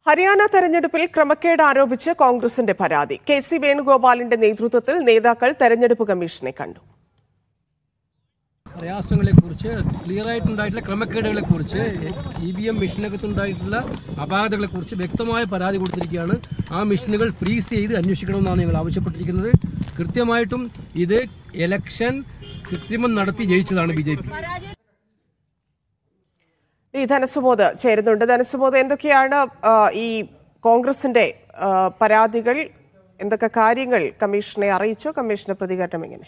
ഹരിയാന തെരഞ്ഞെടുപ്പിൽ ക്രമക്കേട് ആരോപിച്ച് കോൺഗ്രസിന്റെ പരാതി കെ സി വേണുഗോപാലിന്റെ നേതൃത്വത്തിൽ നേതാക്കൾ തെരഞ്ഞെടുപ്പ് കമ്മീഷനെ കണ്ടു പ്രയാസങ്ങളെക്കുറിച്ച് ക്ലിയർ ആയിട്ടുണ്ടായിട്ടുള്ള ക്രമക്കേടുകളെക്കുറിച്ച് ഇ വി എം മെഷീനകത്തുണ്ടായിട്ടുള്ള അപാകതകളെക്കുറിച്ച് വ്യക്തമായ പരാതി കൊടുത്തിരിക്കുകയാണ് ആ മെഷീനുകൾ ഫ്രീസ് ചെയ്ത് അന്വേഷിക്കണമെന്നാണ് ഞങ്ങൾ ആവശ്യപ്പെട്ടിരിക്കുന്നത് കൃത്യമായിട്ടും ഇത് എലക്ഷൻ കൃത്രിമം നടത്തി ജയിച്ചതാണ് ബി ജെ പി ഈ ധനസുമോദ് ചേരുന്നുണ്ട് ധനസുമോദ് എന്തൊക്കെയാണ് ആ, ഈ കോൺഗ്രസിന്റെ ആ, പരാതികൾ എന്തൊക്കെ കാര്യങ്ങൾ കമ്മീഷനെ അറിയിച്ചോ കമ്മീഷന്റെ പ്രതികരണം എങ്ങനെ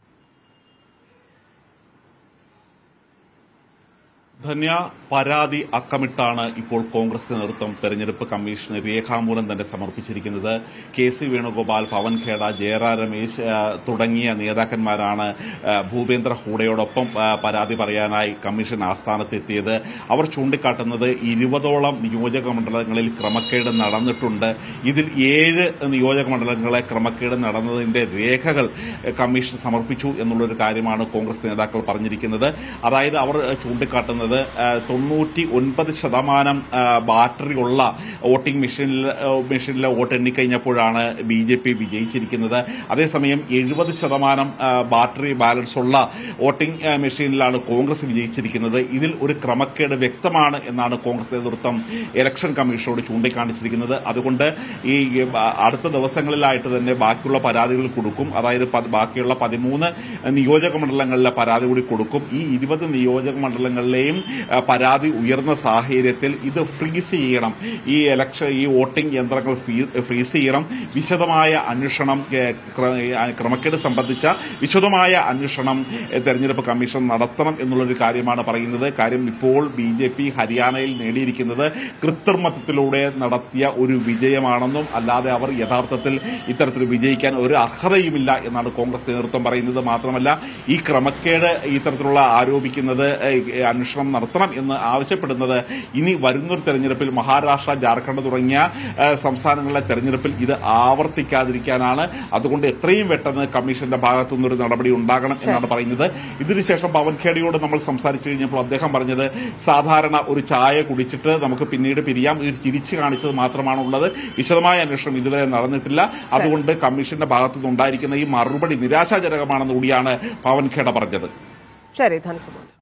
ധന്യ പരാതി അക്കമിട്ടാണ് ഇപ്പോൾ കോൺഗ്രസ് നേതൃത്വം തെരഞ്ഞെടുപ്പ് കമ്മീഷന് രേഖാമൂലം തന്നെ സമർപ്പിച്ചിരിക്കുന്നത് കെ സി വേണുഗോപാൽ പവൻ ഖേഡ ജയറാം രമേശ് ആ, തുടങ്ങിയ നേതാക്കന്മാരാണ് ആ, ഭൂപേന്ദ്ര ഹൂഡയോടൊപ്പം ആ, പരാതി പറയാനായി കമ്മീഷൻ ആസ്ഥാനത്തെത്തിയത് അവർ ചൂണ്ടിക്കാട്ടുന്നത് ഇരുപതോളം നിയോജക മണ്ഡലങ്ങളിൽ ക്രമക്കേട് നടന്നിട്ടുണ്ട് ഇതിൽ ഏഴ് നിയോജക മണ്ഡലങ്ങളെ ക്രമക്കേട് നടന്നതിന്റെ രേഖകൾ എ, കമ്മീഷൻ സമർപ്പിച്ചു എന്നുള്ളൊരു കാര്യമാണ് കോൺഗ്രസ് നേതാക്കൾ പറഞ്ഞിരിക്കുന്നത് അതായത് അവർ എ, ചൂണ്ടിക്കാട്ടുന്നത് ആ, തൊണ്ണൂറ്റി ഒൻപത് ശതമാനം ആ, ബാറ്ററി ഉള്ള വോട്ടിംഗ് മെഷീനിൽ ആ, മെഷീനിലെ വോട്ട് എണ്ണിക്കഴിഞ്ഞപ്പോഴാണ് ബി ജെ പി വിജയിച്ചിരിക്കുന്നത് അതേസമയം എഴുപത് ശതമാനം ആ, ബാറ്ററി ബാലൻസ് ഉള്ള വോട്ടിംഗ് ആ, മെഷീനിലാണ് കോൺഗ്രസ് വിജയിച്ചിരിക്കുന്നത് ഇതിൽ ഒരു ക്രമക്കേട് വ്യക്തമാണ് എന്നാണ് കോൺഗ്രസ് നേതൃത്വം ഇലക്ഷൻ കമ്മീഷനോട് ചൂണ്ടിക്കാണിച്ചിരിക്കുന്നത് അതുകൊണ്ട് ഈ ആ, അടുത്ത ദിവസങ്ങളിലായിട്ട് തന്നെ ബാക്കിയുള്ള പരാതികൾ കൊടുക്കും അതായത് പ- ബാക്കിയുള്ള പതിമൂന്ന് നിയോജക മണ്ഡലങ്ങളിലെ പരാതി കൂടി കൊടുക്കും ഈ ഇരുപത് നിയോജക മണ്ഡലങ്ങളിലെയും ആ, പരാതി ഉയർന്ന സാഹചര്യത്തിൽ ഇത് ഫ്രീസ് ചെയ്യണം ഈ ഇലക്ഷൻ ഈ വോട്ടിംഗ് യന്ത്രങ്ങൾ ഫീ- ഫ്രീസ് ചെയ്യണം വിശദമായ അന്വേഷണം ഏ, ക്ര- ആ, ക്രമക്കേട് സംബന്ധിച്ച വിശദമായ അന്വേഷണം ഏ, തെരഞ്ഞെടുപ്പ് കമ്മീഷൻ നടത്തണം എന്നുള്ളൊരു കാര്യമാണ് പറയുന്നത് കാര്യം ഇപ്പോൾ ബി ജെ പി ഹരിയാനയിൽ നേടിയിരിക്കുന്നത് കൃത്രിമത്വത്തിലൂടെ നടത്തിയ ഒരു വിജയമാണെന്നും അല്ലാതെ അവർ യഥാർത്ഥത്തിൽ ഇത്തരത്തിൽ വിജയിക്കാൻ ഒരു അർഹതയുമില്ല എന്നാണ് കോൺഗ്രസ് നേതൃത്വം പറയുന്നത് മാത്രമല്ല ഈ ക്രമക്കേട് ഇത്തരത്തിലുള്ള ആരോപിക്കുന്നത് ഏ, അന്വേഷണം നടത്തണം എന്ന് ആവശ്യപ്പെടുന്നത് ഇനി വരുന്നൊരു തെരഞ്ഞെടുപ്പിൽ മഹാരാഷ്ട്ര ജാർഖണ്ഡ് തുടങ്ങിയ ഏ, സംസ്ഥാനങ്ങളിലെ തെരഞ്ഞെടുപ്പിൽ ഇത് ആവർത്തിക്കാതിരിക്കാനാണ് അതുകൊണ്ട് എത്രയും പെട്ടെന്ന് കമ്മീഷന്റെ ഭാഗത്തു നിന്നൊരു നടപടി ഉണ്ടാകണം എന്നാണ് പറയുന്നത് ഇതിനുശേഷം പവൻ ഖേഡിയോട് നമ്മൾ സംസാരിച്ചു കഴിഞ്ഞപ്പോൾ അദ്ദേഹം പറഞ്ഞത് സാധാരണ ഒരു ചായ കുടിച്ചിട്ട് നമുക്ക് പിന്നീട് പിരിയാം ഇത് ചിരിച്ചു കാണിച്ചത് മാത്രമാണുള്ളത് വിശദമായ അന്വേഷണം ഇതുവരെ നടന്നിട്ടില്ല അതുകൊണ്ട് കമ്മീഷന്റെ ഭാഗത്തുനിന്ന് ഉണ്ടായിരിക്കുന്ന ഈ മറുപടി നിരാശാജനകമാണെന്ന് കൂടിയാണ് പവൻ ഖേഡ പറഞ്ഞത് ശരി ധനസുമോദ്